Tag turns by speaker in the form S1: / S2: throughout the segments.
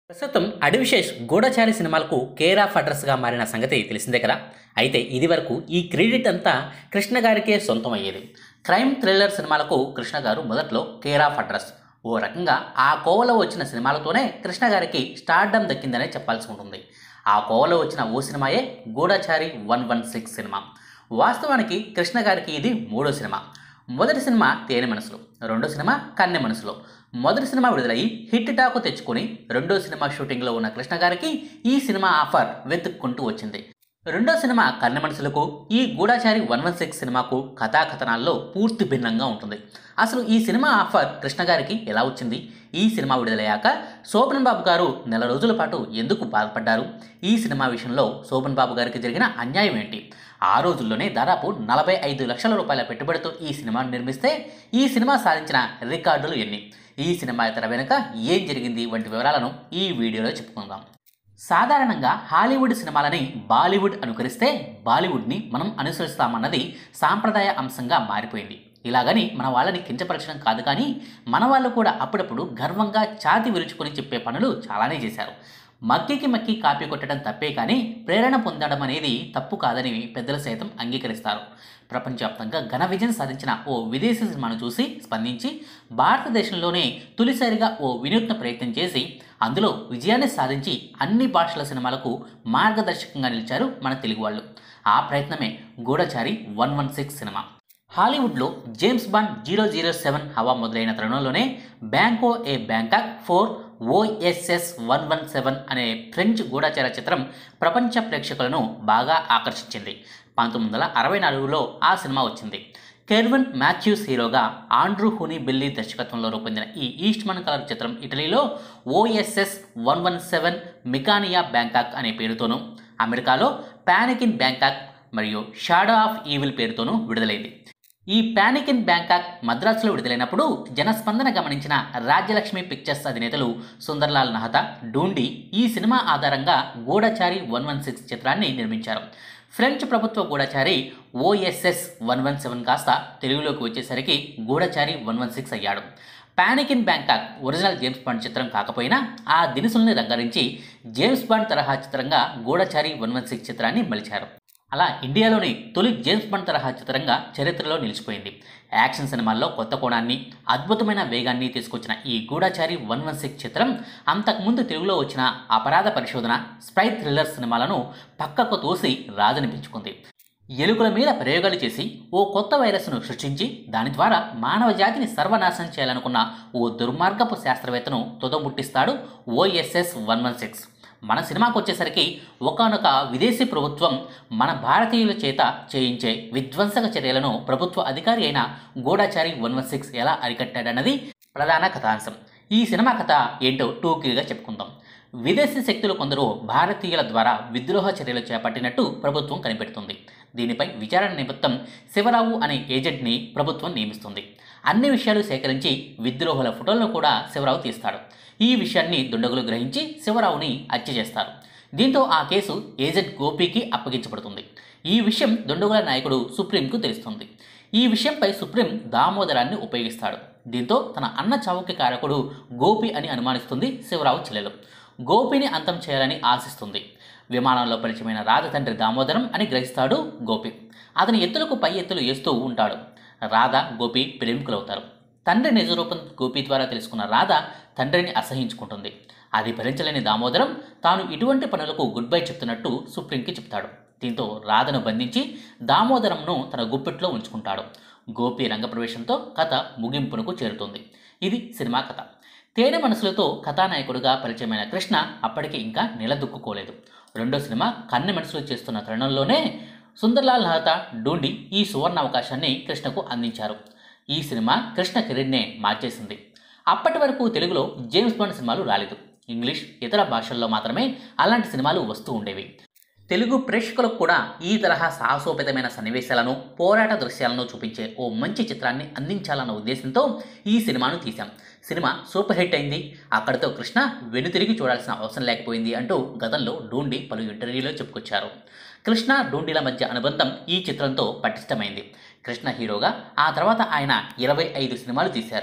S1: ప్రస్తుతం అడివిశేష్ గూఢచారి సినిమాలకు కేర్ ఆఫ్ అడ్రస్గా మారిన సంగతి తెలిసిందే కదా అయితే ఇది వరకు ఈ క్రెడిట్ అంతా కృష్ణ గారికే సొంతం అయ్యేది క్రైమ్ థ్రిల్లర్ సినిమాలకు కృష్ణ గారు మొదట్లో కేర్ ఆఫ్ అడ్రస్ ఓ రకంగా ఆ కోవలో వచ్చిన సినిమాలతోనే కృష్ణ గారికి స్టార్డమ్ దక్కిందనే చెప్పాల్సి ఉంటుంది ఆ కోవలో వచ్చిన ఓ సినిమాయే గూఢచారి వన్ వన్ సిక్స్ సినిమా వాస్తవానికి కృష్ణ గారికి ఇది మూడో సినిమా మొదటి సినిమా తేనె మనసులో రెండో సినిమా కన్నె మనసులో మొదటి సినిమా విడుదలయ్యి హిట్ టాకు తెచ్చుకొని రెండో సినిమా షూటింగ్లో ఉన్న కృష్ణ గారికి ఈ సినిమా ఆఫర్ వెతుక్కుంటూ వచ్చింది రెండో సినిమా కన్నె మనసులకు ఈ గూఢాచారి వన్ వన్ సిక్స్ సినిమాకు కథాకథనాల్లో పూర్తి భిన్నంగా ఉంటుంది అసలు ఈ సినిమా ఆఫర్ కృష్ణ గారికి ఎలా వచ్చింది ఈ సినిమా విడుదలయ్యాక శోభన్ బాబు గారు నెల రోజుల పాటు ఎందుకు బాధపడ్డారు ఈ సినిమా విషయంలో శోభన్ బాబు గారికి జరిగిన అన్యాయం ఏంటి ఆ రోజుల్లోనే దాదాపు నలభై ఐదు లక్షల రూపాయల పెట్టుబడితో ఈ సినిమాను నిర్మిస్తే ఈ సినిమా సాధించిన రికార్డులు ఎన్ని ఈ సినిమా తెర వెనుక ఏం జరిగింది వంటి వివరాలను ఈ వీడియోలో చెప్పుకుందాం సాధారణంగా హాలీవుడ్ సినిమాలని బాలీవుడ్ అనుకరిస్తే బాలీవుడ్ని మనం అనుసరిస్తామన్నది సాంప్రదాయ అంశంగా మారిపోయింది ఇలాగని మన వాళ్ళని కించపరచడం కాదు కానీ మన వాళ్ళు కూడా అప్పుడప్పుడు గర్వంగా ఛాతి విరుచుకొని చెప్పే పనులు చాలానే చేశారు మక్కికి మక్కి కాపీ కొట్టడం తప్పే కానీ ప్రేరణ పొందడం అనేది తప్పు కాదని పెద్దలు సైతం అంగీకరిస్తారు ప్రపంచవ్యాప్తంగా ఘన విజయం సాధించిన ఓ విదేశీ సినిమాను చూసి స్పందించి భారతదేశంలోనే తొలిసారిగా ఓ వినూత్న ప్రయత్నం చేసి అందులో విజయాన్ని సాధించి అన్ని భాషల సినిమాలకు మార్గదర్శకంగా నిలిచారు మన తెలుగు వాళ్ళు ఆ ప్రయత్నమే గూఢచారి వన్ వన్ సిక్స్ సినిమా హాలీవుడ్లో James Bond zero zero seven హవా మొదలైన తరుణంలోనే banco a Bangkok four OSS one one seven అనే ఫ్రెంచ్ గూఢచార చిత్రం ప్రపంచ ప్రేక్షకులను బాగా ఆకర్షించింది పంతొమ్మిది వందల అరవై నాలుగులో ఆ సినిమా వచ్చింది కెర్వన్ మాథ్యూస్ హీరోగా ఆండ్రూ హూనీ బిల్లీ దర్శకత్వంలో రూపొందిన ఈ ఈస్ట్మన్ కలర్ చిత్రం ఇటలీలో ఓఎస్ఎస్ వన్ వన్ సెవెన్ మికానియా బ్యాంకాక్ అనే పేరుతోనూ అమెరికాలో ప్యానిక్ ఇన్ బ్యాంకాక్ మరియు షాడో ఆఫ్ ఈవిల్ పేరుతోనూ విడుదలైంది ఈ ప్యానిక్ ఇన్ బ్యాంకాక్ మద్రాసులో విడుదలైనప్పుడు జనస్పందన గమనించిన రాజ్యలక్ష్మి పిక్చర్స్ అధినేతలు సుందర్లాల్ నహతా డూండి ఈ సినిమా ఆధారంగా గూఢచారి వన్ వన్ సిక్స్ చిత్రాన్ని నిర్మించారు ఫ్రెంచ్ ప్రభుత్వ గూఢచారి ఓఎస్ఎస్ వన్ వన్ సెవెన్ కాస్త తెలుగులోకి వచ్చేసరికి గూఢచారి వన్ వన్ సిక్స్ అయ్యాడు panic in Bangkok original James Bond చిత్రం కాకపోయినా ఆ దినుసుల్ని రంగరించి జేమ్స్ బాండ్ తరహా చిత్రంగా గూఢచారి వన్ వన్ సిక్స్ చిత్రాన్ని మలిచారు అలా ఇండియాలోని తొలి జేమ్స్ బాండ్ తరహా చిత్రంగా చరిత్రలో నిలిచిపోయింది యాక్షన్ సినిమాల్లో కొత్త కోణాన్ని అద్భుతమైన వేగాన్ని తీసుకొచ్చిన ఈ గూఢచారి వన్ వన్ సిక్స్ చిత్రం అంతకుముందు తెలుగులో వచ్చిన అపరాధ పరిశోధన స్పై థ్రిల్లర్ సినిమాలను పక్కకు తోసి రాజనిపించుకుంది ఎలుకల మీద ప్రయోగాలు చేసి ఓ కొత్త వైరస్ను సృష్టించి దాని ద్వారా మానవ జాతిని సర్వనాశనం చేయాలనుకున్న ఓ దుర్మార్గపు శాస్త్రవేత్తను తుదముట్టిస్తాడు ఓఎస్ఎస్ వన్ వన్ సిక్స్ మన సినిమాకు వచ్చేసరికి ఒకనొక విదేశీ ప్రభుత్వం మన భారతీయుల చేత చేయించే విధ్వంసక చర్యలను ప్రభుత్వ అధికారి అయిన గూఢాచారి వన్ వన్ సిక్స్ ఎలా అరికట్టాడన్నది ప్రధాన కథాంశం ఈ సినిమా కథ ఏంటో టూకీగా చెప్పుకుందాం విదేశీ శక్తులు కొందరు భారతీయుల ద్వారా విద్రోహ చర్యలు చేపట్టినట్టు ప్రభుత్వం కనిపెడుతుంది దీనిపై విచారణ నిమిత్తం శివరావు అనే ఏజెంట్ని ప్రభుత్వం నియమిస్తుంది అన్ని విషయాలు సేకరించి విద్రోహుల ఫోటోలను కూడా శివరావు తీస్తాడు ఈ విషయాన్ని దుండగులు గ్రహించి శివరావుని హత్య చేస్తారు దీంతో ఆ కేసు ఏజెంట్ గోపికి అప్పగించబడుతుంది ఈ విషయం దుండగుల నాయకుడు సుప్రీంకు తెలుస్తుంది ఈ విషయంపై సుప్రీం దామోదరాన్ని ఉపయోగిస్తాడు దీంతో తన అన్న చావుకి కారకుడు గోపి అని అనుమానిస్తుంది శివరావు చెల్లెలు గోపిని అంతం చేయాలని ఆశిస్తుంది విమానంలో పరిచయమైన రాధ తండ్రి దామోదరం అని గ్రహిస్తాడు గోపి అతని ఎత్తులకు పై ఎత్తులు వేస్తూ ఉంటాడు రాధ గోపి ప్రేమికులవుతారు తండ్రి నిజరూపం గోపి ద్వారా తెలుసుకున్న రాధ తండ్రిని అసహించుకుంటుంది అది భరించలేని దామోదరం తాను ఇటువంటి పనులకు గుడ్ బై చెప్తున్నట్టు సుప్రీంకి చెప్తాడు దీంతో రాధను బంధించి దామోదరంను తన గుప్పెట్లో ఉంచుకుంటాడు గోపి రంగప్రవేశంతో కథ ముగింపునకు చేరుతుంది ఇది సినిమా కథ తేనె మనసులతో కథానాయకుడిగా పరిచయమైన కృష్ణ అప్పటికి ఇంకా నిలదొక్కుకోలేదు రెండో సినిమా కన్నె మనసులు చేస్తున్న తరుణంలోనే సుందర్లాల్ నహతా డూండి ఈ సువర్ణ అవకాశాన్ని కృష్ణకు అందించారు ఈ సినిమా కృష్ణ కెరీర్నే మార్చేసింది అప్పటి వరకు తెలుగులో జేమ్స్ బాండ్ సినిమాలు రాలేదు ఇంగ్లీష్ ఇతర భాషల్లో మాత్రమే అలాంటి సినిమాలు వస్తూ ఉండేవి తెలుగు ప్రేక్షకులకు కూడా ఈ తరహా సాహసోపేతమైన సన్నివేశాలను పోరాట దృశ్యాలను చూపించే ఓ మంచి చిత్రాన్ని అందించాలన్న ఉద్దేశంతో ఈ సినిమాను తీశాం సినిమా సూపర్ హిట్ అయింది అక్కడితో కృష్ణ వెనుతిరిగి చూడాల్సిన అవసరం లేకపోయింది అంటూ గతంలో డూండి పలు ఇంటర్వ్యూలో చెప్పుకొచ్చారు కృష్ణ డూండిల మధ్య అనుబంధం ఈ చిత్రంతో పటిష్టమైంది కృష్ణ హీరోగా ఆ తర్వాత ఆయన ఇరవై ఐదు సినిమాలు తీశారు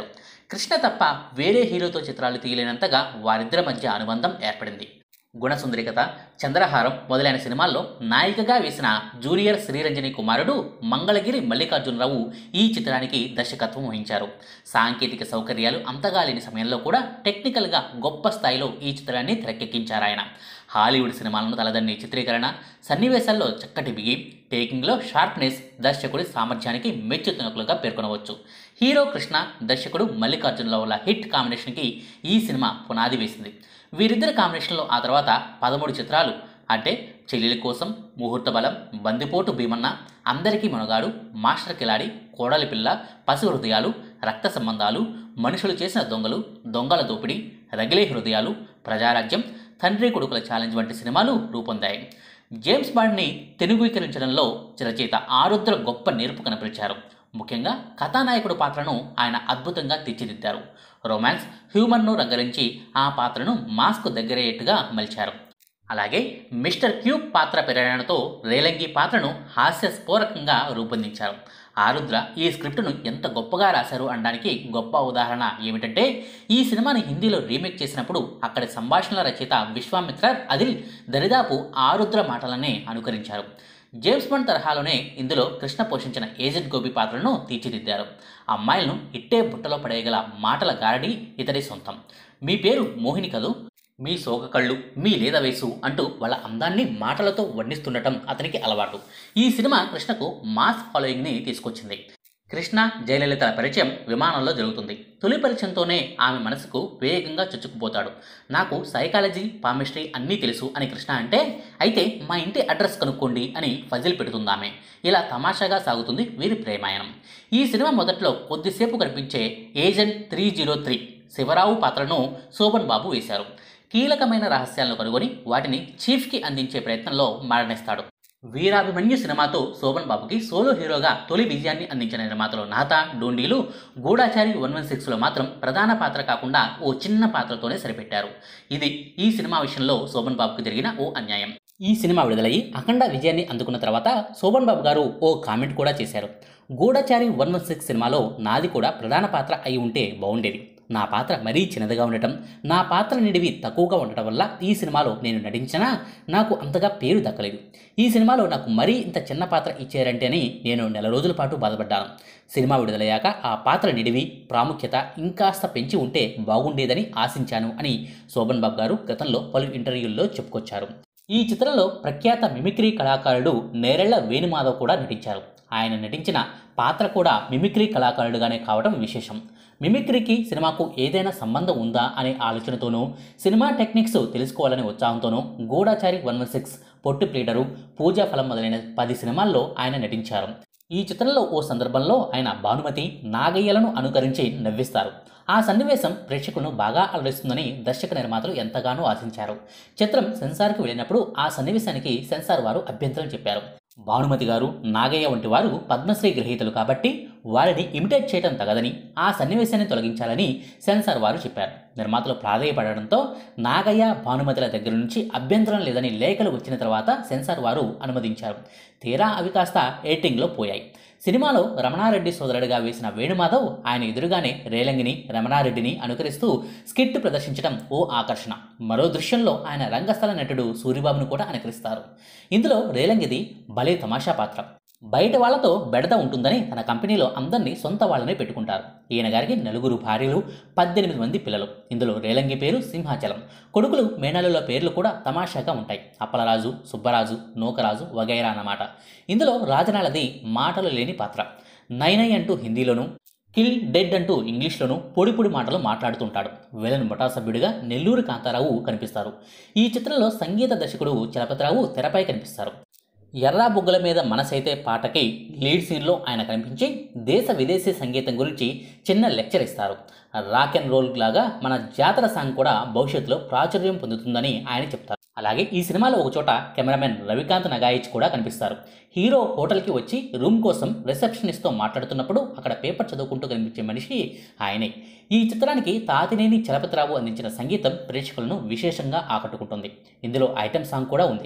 S1: కృష్ణ తప్ప వేరే హీరోతో చిత్రాలు తీయలేనంతగా వారిద్దరి మధ్య అనుబంధం ఏర్పడింది గుణసుందరి కథ చంద్రహారం మొదలైన సినిమాల్లో నాయికగా వేసిన జూనియర్ శ్రీరంజని కుమారుడు మంగళగిరి మల్లికార్జునరావు ఈ చిత్రానికి దర్శకత్వం వహించారు సాంకేతిక సౌకర్యాలు అంతగా లేని సమయంలో కూడా టెక్నికల్గా గొప్ప స్థాయిలో ఈ చిత్రాన్ని తెరకెక్కించారు ఆయన హాలీవుడ్ సినిమాలను తలదన్ని చిత్రీకరణ సన్నివేశాల్లో చక్కటి బిగి టేకింగ్లో షార్ప్నెస్ దర్శకుడి సామర్థ్యానికి మెచ్చుతున్నట్లుగా పేర్కొనవచ్చు హీరో కృష్ణ దర్శకుడు మల్లికార్జునరావుల హిట్ కాంబినేషన్కి ఈ సినిమా పునాది వేసింది వీరిద్దరి కాంబినేషన్లో ఆ తర్వాత పదమూడు చిత్రాలు అంటే చెల్లెలి కోసం ముహూర్త బలం బందిపోటు భీమన్న అందరికీ మనగాడు మాస్టర్ కిలాడి కోడలి పిల్ల పసి హృదయాలు రక్త సంబంధాలు మనుషులు చేసిన దొంగలు దొంగల దోపిడీ రగిలే హృదయాలు ప్రజారాజ్యం తండ్రి కొడుకుల ఛాలెంజ్ వంటి సినిమాలు రూపొందాయి జేమ్స్ బాండ్ని తెలుగుీకరించడంలో రచయిత ఆరుద్ర గొప్ప నేర్పు కనపరిచారు ముఖ్యంగా కథానాయకుడు పాత్రను ఆయన అద్భుతంగా తీర్చిదిద్దారు రొమాన్స్ హ్యూమర్ను రంగరించి ఆ పాత్రను మాస్కు దగ్గరయ్యేట్టుగా మలిచారు అలాగే మిస్టర్ క్యూబ్ పాత్ర ప్రేరణతో రేలంగి పాత్రను హాస్యస్ఫోరకంగా రూపొందించారు ఆరుద్ర ఈ స్క్రిప్టును ఎంత గొప్పగా రాశారు అనడానికి గొప్ప ఉదాహరణ ఏమిటంటే ఈ సినిమాని హిందీలో రీమేక్ చేసినప్పుడు అక్కడి సంభాషణల రచయిత విశ్వామిత్ర అదిల్ దరిదాపు ఆరుద్ర మాటలనే అనుకరించారు జేమ్స్ బాండ్ తరహాలోనే ఇందులో కృష్ణ పోషించిన ఏజెంట్ గోపి పాత్రను తీర్చిదిద్దారు అమ్మాయిలను ఇట్టే బుట్టలో పడేయగల మాటల గారడి ఇతడి సొంతం మీ పేరు మోహిని కదూ మీ సోక కళ్ళు మీ లేద వయసు అంటూ వాళ్ళ అందాన్ని మాటలతో వర్ణిస్తుండటం అతనికి అలవాటు ఈ సినిమా కృష్ణకు మాస్ ఫాలోయింగ్ని తీసుకొచ్చింది కృష్ణ జయలలితల పరిచయం విమానంలో జరుగుతుంది తొలి పరిచయంతోనే ఆమె మనసుకు వేగంగా చొచ్చుకుపోతాడు నాకు సైకాలజీ పామిస్ట్రీ అన్నీ తెలుసు అని కృష్ణ అంటే అయితే మా ఇంటి అడ్రస్ కనుక్కోండి అని ఫజిల్ పెడుతుందామె ఇలా తమాషాగా సాగుతుంది వీరి ప్రేమాయణం ఈ సినిమా మొదట్లో కొద్దిసేపు కనిపించే agent three zero three Sivarao పాత్రను శోభన్ బాబు వేశారు కీలకమైన రహస్యాలను కనుగొని వాటిని చీఫ్కి అందించే ప్రయత్నంలో మరణిస్తాడు వీరాభిమన్యు సినిమాతో శోభన్ బాబుకి సోలో హీరోగా తొలి విజయాన్ని అందించిన నిర్మాతలు నాత డోండీలు గూఢాచారి వన్ వన్ సిక్స్లో మాత్రం ప్రధాన పాత్ర కాకుండా ఓ చిన్న పాత్రతోనే సరిపెట్టారు ఇది ఈ సినిమా విషయంలో శోభన్ బాబుకు జరిగిన ఓ అన్యాయం ఈ సినిమా విడుదలయ్యి అఖండ విజయాన్ని అందుకున్న తర్వాత శోభన్ బాబు గారు ఓ కామెంట్ కూడా చేశారు గూఢచారి వన్ వన్ సిక్స్ సినిమాలో నాది కూడా ప్రధాన పాత్ర అయి ఉంటే బాగుండేది నా పాత్ర మరీ చిన్నదిగా ఉండటం నా పాత్ర నిడివి తక్కువగా ఉండటం వల్ల ఈ సినిమాలో నేను నటించినా నాకు అంతగా పేరు దక్కలేదు ఈ సినిమాలో నాకు మరీ ఇంత చిన్న పాత్ర ఇచ్చారంటేని నేను నెల రోజుల పాటు బాధపడ్డాను సినిమా విడుదలయ్యాక ఆ పాత్ర నిడివి ప్రాముఖ్యత ఇంకాస్త పెంచి ఉంటే బాగుండేదని ఆశించాను అని శోభన్ బాబు గారు గతంలో పలు ఇంటర్వ్యూల్లో చెప్పుకొచ్చారు ఈ చిత్రంలో ప్రఖ్యాత మిమిక్రీ కళాకారుడు నేరెళ్ల వేణుమాధవ్ కూడా నటించారు ఆయన నటించిన పాత్ర కూడా మిమిక్రీ కళాకారుడుగానే కావడం విశేషం మిమిక్రీకి సినిమాకు ఏదైనా సంబంధం ఉందా అనే ఆలోచనతోనూ సినిమా టెక్నిక్స్ తెలుసుకోవాలనే ఉత్సాహంతోనూ గూఢాచారి వన్ వన్ సిక్స్ పొట్టు ప్లీడరు పూజా ఫలం మొదలైన పది సినిమాల్లో ఆయన నటించారు ఈ చిత్రంలో ఓ సందర్భంలో ఆయన భానుమతి నాగయ్యలను అనుకరించి నవ్విస్తారు ఆ సన్నివేశం ప్రేక్షకులను బాగా అలరిస్తుందని దర్శక నిర్మాతలు ఎంతగానో ఆశించారు చిత్రం సెన్సార్కి వెళ్ళినప్పుడు ఆ సన్నివేశానికి సెన్సార్ వారు అభ్యంతరం చెప్పారు భానుమతి గారు నాగయ్య వంటి వారు పద్మశ్రీ గ్రహీతలు కాబట్టి వారిని ఇమిటేట్ చేయడం తగదని ఆ సన్నివేశాన్ని తొలగించాలని సెన్సార్ వారు చెప్పారు నిర్మాతలు ప్రాధేయపడడంతో నాగయ్య భానుమతుల దగ్గర నుంచి అభ్యంతరం లేదని లేఖలు వచ్చిన తర్వాత సెన్సార్ వారు అనుమతించారు తీరా అవి కాస్త ఎడిటింగ్లో పోయాయి సినిమాలో రమణారెడ్డి సోదరుడిగా వేసిన వేణుమాధవ్ ఆయన ఎదురుగానే రేలంగిని రమణారెడ్డిని అనుకరిస్తూ స్కిట్ ప్రదర్శించడం ఓ ఆకర్షణ మరో దృశ్యంలో ఆయన రంగస్థల నటుడు సూరిబాబును కూడా అనుకరిస్తారు ఇందులో రేలంగిది భలే తమాషా పాత్ర బయట వాళ్లతో బెడద ఉంటుందని తన కంపెనీలో అందరినీ సొంత వాళ్ళనే పెట్టుకుంటారు ఈయన గారికి నలుగురు భార్యలు పద్దెనిమిది మంది పిల్లలు ఇందులో రేలంగి పేరు సింహాచలం కొడుకులు మేనలుల పేర్లు కూడా తమాషాగా ఉంటాయి అప్పలరాజు సుబ్బరాజు నూకరాజు వగైరా అన్నమాట ఇందులో రాజనాలది మాటలు లేని పాత్ర నైనై అంటూ హిందీలోను కిల్ డెడ్ అంటూ ఇంగ్లీష్లోనూ పొడి పొడి మాటలు మాట్లాడుతుంటాడు విలన్ ముఠా సభ్యుడిగా నెల్లూరు కాంతారావు కనిపిస్తారు ఈ చిత్రంలో సంగీత దర్శకుడు చలపతిరావు తెరపై కనిపిస్తారు ఎర్రా బుగ్గల మీద మనసైతే పాటకి లీడ్ సీన్లో ఆయన కనిపించి దేశ విదేశీ సంగీతం గురించి చిన్న లెక్చర్ ఇస్తారు రాక్ అండ్ రోల్ లాగా మన జాతర సాంగ్ కూడా భవిష్యత్తులో ప్రాచుర్యం పొందుతుందని ఆయన చెప్తారు అలాగే ఈ సినిమాలో ఒక చోట కెమెరామెన్ రవికాంత్ నగాయిచ్ కూడా కనిపిస్తారు హీరో హోటల్కి వచ్చి రూమ్ కోసం రిసెప్షనిస్ట్తో మాట్లాడుతున్నప్పుడు అక్కడ పేపర్ చదువుకుంటూ కనిపించే మనిషి ఆయనే ఈ చిత్రానికి తాతినేని చలపతిరావు అందించిన సంగీతం ప్రేక్షకులను విశేషంగా ఆకట్టుకుంటుంది ఇందులో ఐటెం సాంగ్ కూడా ఉంది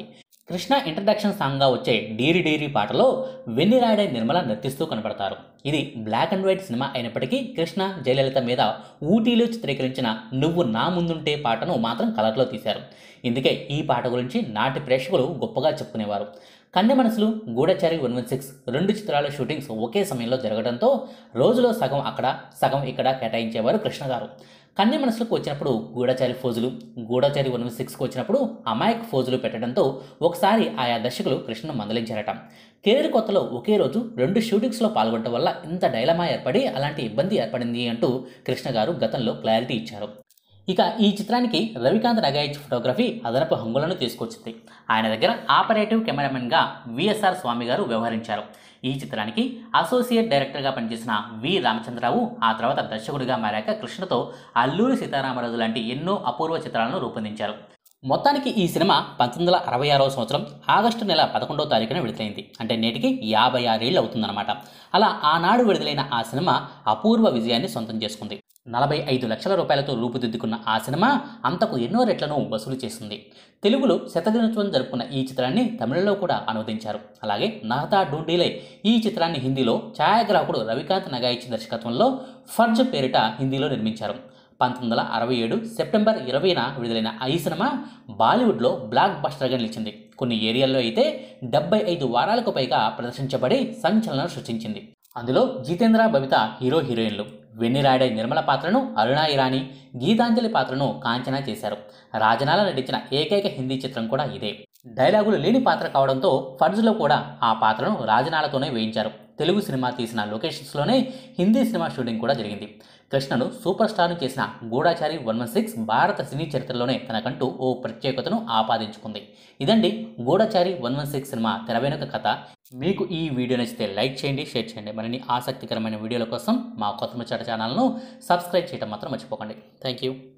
S1: కృష్ణ ఇంట్రడక్షన్ సాంగ్గా వచ్చే డీరి డీరి పాటలో వెన్నిరాడే నిర్మల నర్తిస్తూ కనబడతారు ఇది బ్లాక్ అండ్ వైట్ సినిమా అయినప్పటికీ కృష్ణ జయలలిత మీద ఊటీలో చిత్రీకరించిన నువ్వు నా ముందుంటే పాటను మాత్రం కలర్లో తీశారు ఇందుకే ఈ పాట గురించి నాటి ప్రేక్షకులు గొప్పగా చెప్పుకునేవారు కన్నె మనసులు గూఢచారి వన్ వన్ సిక్స్ రెండు చిత్రాల షూటింగ్స్ ఒకే సమయంలో జరగడంతో రోజులో సగం అక్కడ సగం ఇక్కడ కేటాయించేవారు కృష్ణ గారు కన్నె మనసులకు వచ్చినప్పుడు గూఢచారి ఫోజులు గూఢచారి వన్ వన్ సిక్స్కి వచ్చినప్పుడు అమాయక ఫోజులు పెట్టడంతో ఒకసారి ఆయా దర్శకులు కృష్ణను మందలించారట కెరీర్ కొత్తలో ఒకే రోజు రెండు షూటింగ్స్లో పాల్గొనడం వల్ల ఇంత డైలమా ఏర్పడి అలాంటి ఇబ్బంది ఏర్పడింది అంటూ కృష్ణ గారు గతంలో క్లారిటీ ఇచ్చారు ఇక ఈ చిత్రానికి రవికాంత్ నగాయిచ్ ఫోటోగ్రఫీ అదనపు హంగులను తీసుకొచ్చింది ఆయన దగ్గర ఆపరేటివ్ కెమెరామెన్గా విఎస్ఆర్ స్వామి గారు వ్యవహరించారు ఈ చిత్రానికి అసోసియేట్ డైరెక్టర్గా పనిచేసిన వి రామచంద్రరావు ఆ తర్వాత దర్శకుడిగా మారాక కృష్ణతో అల్లూరి సీతారామరాజు లాంటి ఎన్నో అపూర్వ చిత్రాలను రూపొందించారు మొత్తానికి ఈ సినిమా పంతొమ్మిది వందల అరవై ఆరవ సంవత్సరం ఆగస్టు నెల పదకొండవ తారీఖున విడుదలైంది అంటే నేటికి యాభై ఆరేళ్ళు అవుతుందన్నమాట అలా ఆనాడు విడుదలైన ఆ సినిమా అపూర్వ విజయాన్ని సొంతం చేసుకుంది నలభై ఐదు లక్షల రూపాయలతో రూపుదిద్దుకున్న ఆ సినిమా అంతకు ఎన్నో రెట్లను వసూలు చేసింది తెలుగులో శతదినోత్సవం జరుపుకున్న ఈ చిత్రాన్ని తమిళంలో కూడా అనువదించారు అలాగే నహతా డూడీలే ఈ చిత్రాన్ని హిందీలో ఛాయాగ్రాహకుడు రవికాంత్ నగాయిచి దర్శకత్వంలో ఫర్జ్ పేరిట హిందీలో నిర్మించారు పంతొమ్మిది వందల అరవై ఏడు సెప్టెంబర్ ఇరవైన విడుదలైన ఈ సినిమా బాలీవుడ్లో బ్లాక్ బస్టర్గా నిలిచింది కొన్ని ఏరియాల్లో అయితే డెబ్బై ఐదు వారాలకు పైగా ప్రదర్శించబడి సంచలనం సృష్టించింది అందులో జితేంద్ర బబిత హీరో హీరోయిన్లు వెన్నిరాడే నిర్మల పాత్రను అరుణా ఇరానీ గీతాంజలి పాత్రను కాంచనా చేశారు రాజనాల నటించిన ఏకైక హిందీ చిత్రం కూడా ఇదే డైలాగులు లేని పాత్ర కావడంతో ఫర్జ్లో కూడా ఆ పాత్రను రాజనాలతోనే వేయించారు తెలుగు సినిమా తీసిన లొకేషన్స్లోనే హిందీ సినిమా షూటింగ్ కూడా జరిగింది కృష్ణను సూపర్ స్టార్ను చేసిన గూఢాచారి వన్ వన్ సిక్స్ భారత సినీ చరిత్రలోనే తనకంటూ ఓ ప్రత్యేకతను ఆపాదించుకుంది ఇదండి గూఢచారి వన్ వన్ సిక్స్ సినిమా తెర వెనుక కథ మీకు ఈ వీడియో నచ్చితే లైక్ చేయండి షేర్ చేయండి మరిన్ని ఆసక్తికరమైన వీడియోల కోసం మా కొత్త ముచ్చట ఛానల్ను సబ్స్క్రైబ్ చేయడం మాత్రం మర్చిపోకండి థ్యాంక్ యూ